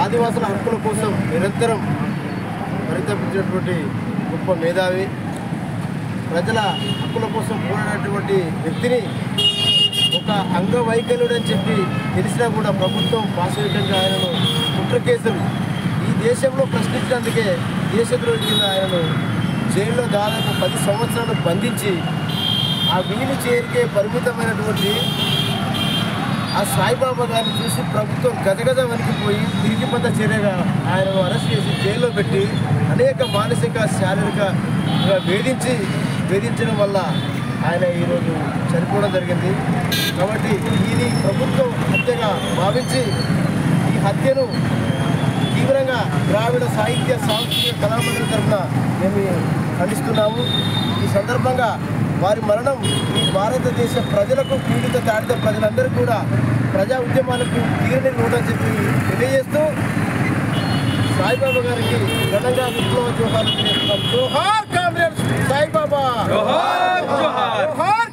ఆదివాసుల హక్కుల కోసం నిరంతరం పరితపించినటువంటి గొప్ప మేధావి ప్రజల హక్కుల కోసం పోరాడినటువంటి వ్యక్తిని ఒక అంగవైకల్యుడు అని చెప్పి తెలిసినా కూడా ప్రభుత్వం పాశవికంగా ఆయనను కుట్ర కేసులు ఈ దేశంలో ప్రశ్నించినందుకే దేశద్రోహి కింద ఆయనను జైల్లో దాదాపు పది సంవత్సరాలు బంధించి ఆ వీలు చేరికే పరిమితమైనటువంటి ఆ సాయిబాబా గారిని చూసి ప్రభుత్వం గజగజ వణికిపోయి తిరిగి పొంద చర్యగా ఆయనను అరెస్ట్ చేసి జైల్లో పెట్టి అనేక మానసిక శారీరక వేధించి వేధించడం వల్ల ఆయన ఈరోజు చనిపోవడం జరిగింది కాబట్టి ఇది ప్రభుత్వం హత్యగా భావించి ఈ హత్యను తీవ్రంగా ద్రావిడ సాహిత్య సాంస్కృతిక కళామండలి తరఫున మేము ఖండిస్తున్నాము ఈ సందర్భంగా వారి మరణం ఈ భారతదేశ ప్రజలకు పీడిత తాడిత ప్రజలందరూ కూడా ప్రజా ఉద్యమాలకు తీరని లోటని చెప్పి తెలియజేస్తూ సాయిబాబా గారికి ఘనంగా విప్లవ జోహార్లు చేస్తున్నాం జోహార్ కామ్రేడ్స్ సాయిబాబా జోహార్, జోహార్. జోహార్